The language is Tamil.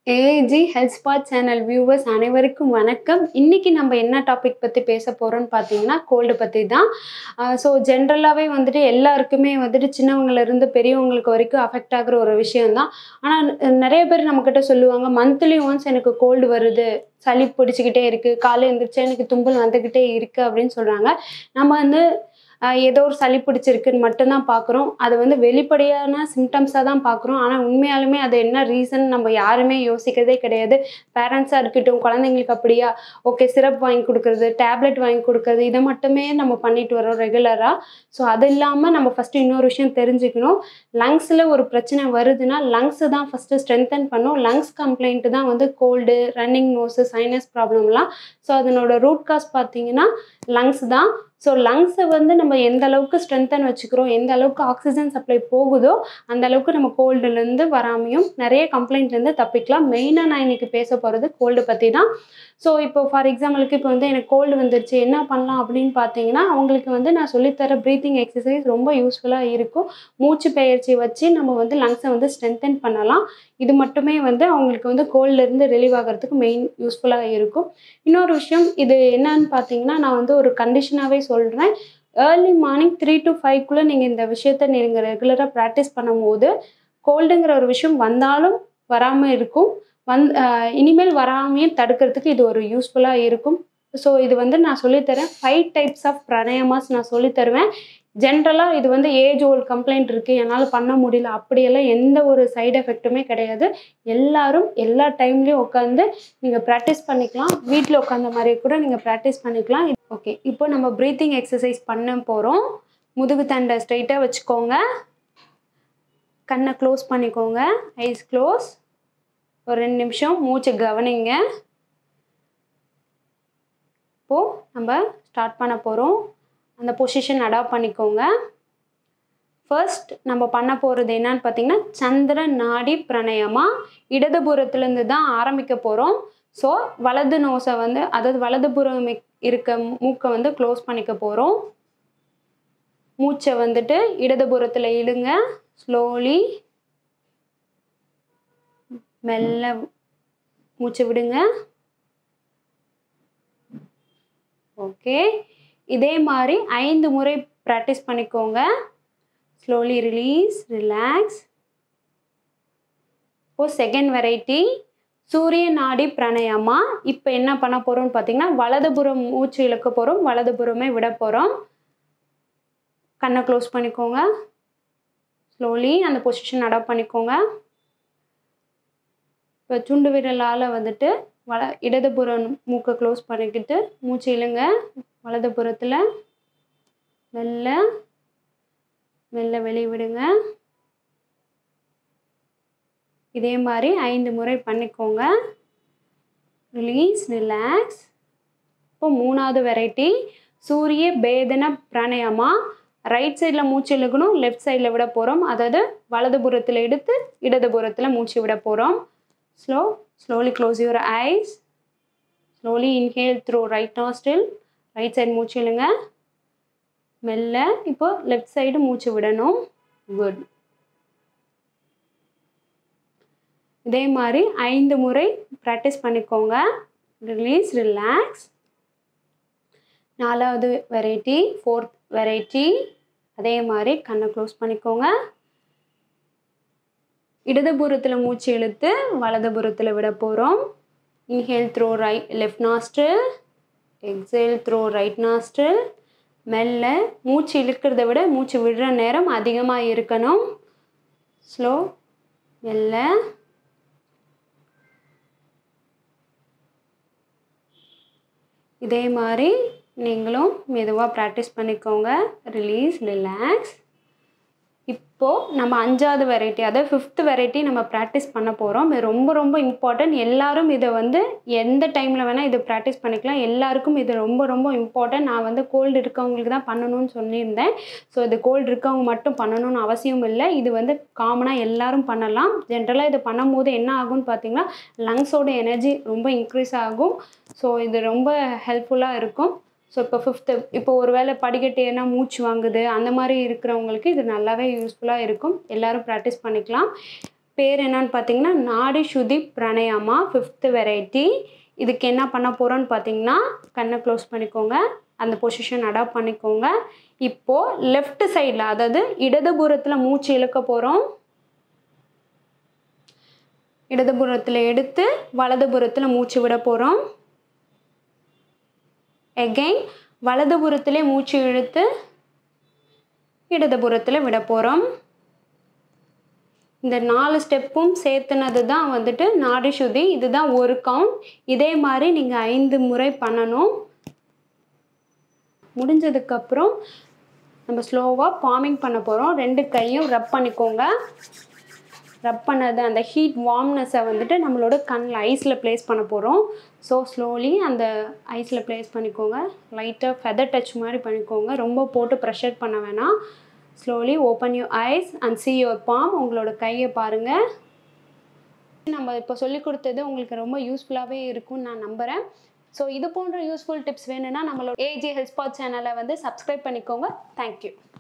AG health spa channel viewers அனைவருக்கும் வணக்கம் இன்னைக்கு நம்ம என்ன டாபிக் பற்றி பேச போகிறோம்னு பார்த்தீங்கன்னா கோல்டு பற்றி தான் ஸோ ஜென்ரலாகவே வந்துட்டு எல்லாருக்குமே வந்துட்டு சின்னவங்கலேருந்து பெரியவங்களுக்கு வரைக்கும் அஃபெக்ட் ஆகுற ஒரு விஷயம்தான் ஆனால் நிறைய பேர் நம்மக்கிட்ட சொல்லுவாங்க மந்த்லி ஒன்ஸ் எனக்கு கோல்டு வருது சளி பிடிச்சிக்கிட்டே இருக்குது காலை எழுந்திரிச்சு எனக்கு தும்பல் வந்துக்கிட்டே இருக்குது அப்படின்னு சொல்கிறாங்க நம்ம வந்து ஆஹ் ஏதோ ஒரு சளி பிடிச்சிருக்குன்னு மட்டும்தான் பார்க்குறோம் அது வந்து வெளிப்படையான சிம்டம்ஸாக தான் பார்க்குறோம் ஆனால் உண்மையாலுமே அது என்ன ரீசன் நம்ம யாருமே யோசிக்கிறதே கிடையாது பேரண்ட்ஸாக இருக்கட்டும் குழந்தைங்களுக்கு அப்படியா ஓகே சிரப் வாங்கி கொடுக்குறது டேப்லெட் வாங்கி கொடுக்குறது இதை மட்டுமே நம்ம பண்ணிட்டு வரோம் ரெகுலராக ஸோ அது இல்லாமல் நம்ம ஃபஸ்ட்டு இன்னொரு விஷயம் தெரிஞ்சுக்கணும் லங்ஸில் ஒரு பிரச்சனை வருதுன்னா லங்ஸு தான் ஃபஸ்ட்டு ஸ்ட்ரென்தன் பண்ணும் லங்ஸ் கம்ப்ளைண்ட்டு தான் வந்து கோல்டு ரன்னிங் நோஸு சைனஸ் ப்ராப்ளம்லாம் ஸோ அதனோட ரூட் காஸ் பார்த்தீங்கன்னா லங்ஸ் தான் ஸோ லங்ஸை வந்து நம்ம எந்த அளவுக்கு ஸ்ட்ரென்தன் வச்சுக்கிறோம் எந்த அளவுக்கு ஆக்சிஜன் சப்ளை போகுதோ அந்த அளவுக்கு நம்ம கோல்டுலேருந்து வராமையும் நிறைய கம்ப்ளைண்ட்லேருந்து தப்பிக்கலாம் மெயினாக நான் இன்னைக்கு பேச போகிறது கோல்டு பற்றி தான் ஸோ இப்போ ஃபார் எக்ஸாம்பிளுக்கு இப்போ வந்து எனக்கு கோல்டு வந்துருச்சு என்ன பண்ணலாம் அப்படின்னு பார்த்தீங்கன்னா அவங்களுக்கு வந்து நான் சொல்லித்தர ப்ரீத்திங் எக்ஸசைஸ் ரொம்ப யூஸ்ஃபுல்லாக இருக்கும் மூச்சு பயிற்சி வச்சு நம்ம வந்து லங்ஸை வந்து ஸ்ட்ரென்தன் பண்ணலாம் இது மட்டுமே வந்து அவங்களுக்கு வந்து கோல்ட்லேருந்து ரிலீவ் ஆகிறதுக்கு மெயின் யூஸ்ஃபுல்லாக இருக்கும் இன்னொரு விஷயம் இது என்னன்னு பார்த்தீங்கன்னா நான் வந்து ஒரு கண்டிஷனாகவே சொல்கிறேன் ஏர்லி மார்னிங் த்ரீ டு ஃபைவ்க்குள்ளே நீங்கள் இந்த விஷயத்த நீங்கள் ரெகுலராக ப்ராக்டிஸ் பண்ணும்போது கோல்டுங்கிற ஒரு விஷயம் வந்தாலும் வராமல் இருக்கும் வந் ஆஹ் இனிமேல் வராமையும் தடுக்கிறதுக்கு இது ஒரு யூஸ்ஃபுல்லாக இருக்கும் ஸோ இது வந்து நான் சொல்லித்தரேன் ஃபைவ் டைப்ஸ் ஆஃப் பிரணயமாஸ் நான் சொல்லித்தருவேன் ஜென்ரலாக இது வந்து ஏஜ் ஓல்ட் கம்ப்ளைண்ட் இருக்குது என்னால் பண்ண முடியல அப்படியெல்லாம் எந்த ஒரு சைடு எஃபெக்ட்டுமே கிடையாது எல்லாரும் எல்லா டைம்லேயும் உட்காந்து நீங்கள் ப்ராக்டிஸ் பண்ணிக்கலாம் வீட்டில் உட்காந்த மாதிரி கூட நீங்கள் ப்ராக்டிஸ் பண்ணிக்கலாம் ஓகே இப்போ நம்ம ப்ரீத்திங் எக்ஸசைஸ் பண்ண போகிறோம் முதுகு தண்டை ஸ்ட்ரைட்டாக வச்சுக்கோங்க கண்ணை க்ளோஸ் பண்ணிக்கோங்க ஐஸ் க்ளோஸ் ஒரு ரெண்டு நிமிஷம் மூச்சு கவனிங்க இப்போது நம்ம ஸ்டார்ட் பண்ண போகிறோம் அந்த பொசிஷன் அடாப்ட் பண்ணிக்கோங்க ஃபர்ஸ்ட் நம்ம பண்ண போகிறது என்னன்னு பார்த்தீங்கன்னா சந்திர நாடி பிரணயமாக இடதுபுறத்துலேருந்து தான் ஆரம்பிக்க போகிறோம் ஸோ வலது நோஸை வந்து அதாவது வலதுபுறம் இருக்க மூக்கை வந்து க்ளோஸ் பண்ணிக்க போகிறோம் மூச்சை வந்துட்டு இடதுபுறத்தில் இழுங்க ஸ்லோலி மெல்ல மூச்சை விடுங்க ஓகே இதே மாதிரி ஐந்து முறை ப்ராக்டிஸ் பண்ணிக்கோங்க ஸ்லோலி ரிலீஸ் ரிலாக்ஸ் இப்போ செகண்ட் வெரைட்டி சூரிய நாடி பிராணாயாமா இப்போ என்ன பண்ண போகிறோம்னு பார்த்தீங்கன்னா வலதுபுறம் மூச்சு இழுக்க போகிறோம் வலதுபுறமே விட போகிறோம் கண்ணை க்ளோஸ் பண்ணிக்கோங்க ஸ்லோலி அந்த பொசிஷன் அடாப்ட் பண்ணிக்கோங்க இப்போ சுண்டு விரலால் வந்துட்டு வல இடதுபுறம் மூக்கை க்ளோஸ் பண்ணிக்கிட்டு மூச்சு இழுங்க வலதுபுறத்தில் மெல்ல மெல்ல வெளியே விடுங்க இதே மாதிரி ஐந்து முறை பண்ணிக்கோங்க ரிலீஸ் ரிலாக்ஸ் இப்போ மூணாவது வெரைட்டி சூரிய பேதன பிராணாயாமா ரைட் சைடில் மூச்சு இழுக்கணும் லெஃப்ட் சைடில் விட போகிறோம் அதாவது வலதுபுறத்தில் எடுத்து இடதுபுறத்தில் மூச்சு விட போகிறோம் slow slowly close your eyes slowly inhale through right nostril right side மூச்சு இழுங்க மெல்ல இப்போ லெஃப்ட் சைடு மூச்சு விடணும் குட் இதே மாதிரி ஐந்து முறை ப்ராக்டிஸ் பண்ணிக்கோங்க ரிலீஸ் ரிலாக்ஸ் நாலாவது வெரைட்டி ஃபோர்த் வெரைட்டி அதே மாதிரி கண்ணை க்ளோஸ் பண்ணிக்கோங்க இடதுபுறத்தில் மூச்சு இழுத்து வலதுபுறத்தில் விட போகிறோம் inhale through right left nostril exhale through right nostril மெல்ல மூச்சு இழுக்கிறத விட மூச்சு விடுற நேரம் அதிகமாக இருக்கணும் ஸ்லோ மெல்ல இதே மாதிரி நீங்களும் மெதுவாக ப்ராக்டிஸ் பண்ணிக்கோங்க ரிலீஸ் ரிலாக்ஸ் இப்போது நம்ம அஞ்சாவது வெரைட்டி அதாவது ஃபிஃப்த் வெரைட்டி நம்ம ப்ராக்டிஸ் பண்ண போகிறோம் இது ரொம்ப ரொம்ப இம்பார்ட்டன்ட் எல்லாரும் இதை வந்து எந்த டைமில் வேணால் இதை ப்ராக்டிஸ் பண்ணிக்கலாம் எல்லாருக்கும் இது ரொம்ப ரொம்ப இம்பார்ட்டன்ட் நான் வந்து கோல்டு இருக்கவங்களுக்கு தான் பண்ணணும்னு சொல்லியிருந்தேன் ஸோ இது கோல்டு இருக்கவங்க மட்டும் பண்ணணும்னு அவசியம் இல்லை இது வந்து காமனாக எல்லாரும் பண்ணலாம் ஜென்ரலாக இது பண்ணும்போது என்ன ஆகும்னு பார்த்தீங்கன்னா லங்ஸோட எனர்ஜி ரொம்ப இன்க்ரீஸ் ஆகும் ஸோ இது ரொம்ப ஹெல்ப்ஃபுல்லாக இருக்கும் ஸோ இப்போ ஃபிஃப்த்து இப்போ ஒரு வேளை படிக்கட்டு ஏன்னா மூச்சு வாங்குது அந்த மாதிரி இருக்கிறவங்களுக்கு இது நல்லாவே யூஸ்ஃபுல்லாக இருக்கும் எல்லோரும் ப்ராக்டிஸ் பண்ணிக்கலாம் பேர் என்னன்னு பார்த்தீங்கன்னா நாடி சுதி பிரணயாமா ஃபிஃப்த்து வெரைட்டி இதுக்கு என்ன பண்ண போகிறோன்னு பார்த்தீங்கன்னா கண்ணை க்ளோஸ் பண்ணிக்கோங்க அந்த பொசிஷன் அடாப்ட் பண்ணிக்கோங்க இப்போது லெஃப்ட் சைடில் அதாவது இடதுபுறத்தில் மூச்சு இழுக்க போகிறோம் இடதுபுறத்தில் எடுத்து வலதுபுறத்தில் மூச்சு விட போகிறோம் எகெயின் வலதுபுறத்திலே மூச்சு இழுத்து இடதுபுறத்தில் விட போகிறோம் இந்த நாலு ஸ்டெப்பும் சேர்த்துனது தான் வந்துட்டு நாடி சுதி இதுதான் ஒரு கவுண்ட் இதே மாதிரி நீங்கள் ஐந்து முறை பண்ணணும் முடிஞ்சதுக்கப்புறம் நம்ம ஸ்லோவாக பாமிங் பண்ண போகிறோம் ரெண்டு கையும் ரப் பண்ணிக்கோங்க ரப் பண்ணது அந்த ஹீட் வார்ம்னஸை வந்துட்டு நம்மளோட கண்ணில் ஐஸில் ப்ளேஸ் பண்ண போகிறோம் ஸோ ஸ்லோலி அந்த ஐஸில் ப்ளேஸ் பண்ணிக்கோங்க லைட்டாக ஃபெதர் டச் மாதிரி பண்ணிக்கோங்க ரொம்ப போட்டு ப்ரெஷர் பண்ண வேணாம் slowly open you eyes and see your palm உங்களோட கையை பாருங்கள் நம்ம இப்போ சொல்லி கொடுத்தது உங்களுக்கு ரொம்ப யூஸ்ஃபுல்லாகவே இருக்கும்னு நான் நம்புகிறேன் ஸோ இது போன்ற யூஸ்ஃபுல் டிப்ஸ் வேணும்னா நம்மளோட ஏஜி ஹெல்த் ஸ்பாட் சேனலை வந்து சப்ஸ்கிரைப் பண்ணிக்கோங்க தேங்க்யூ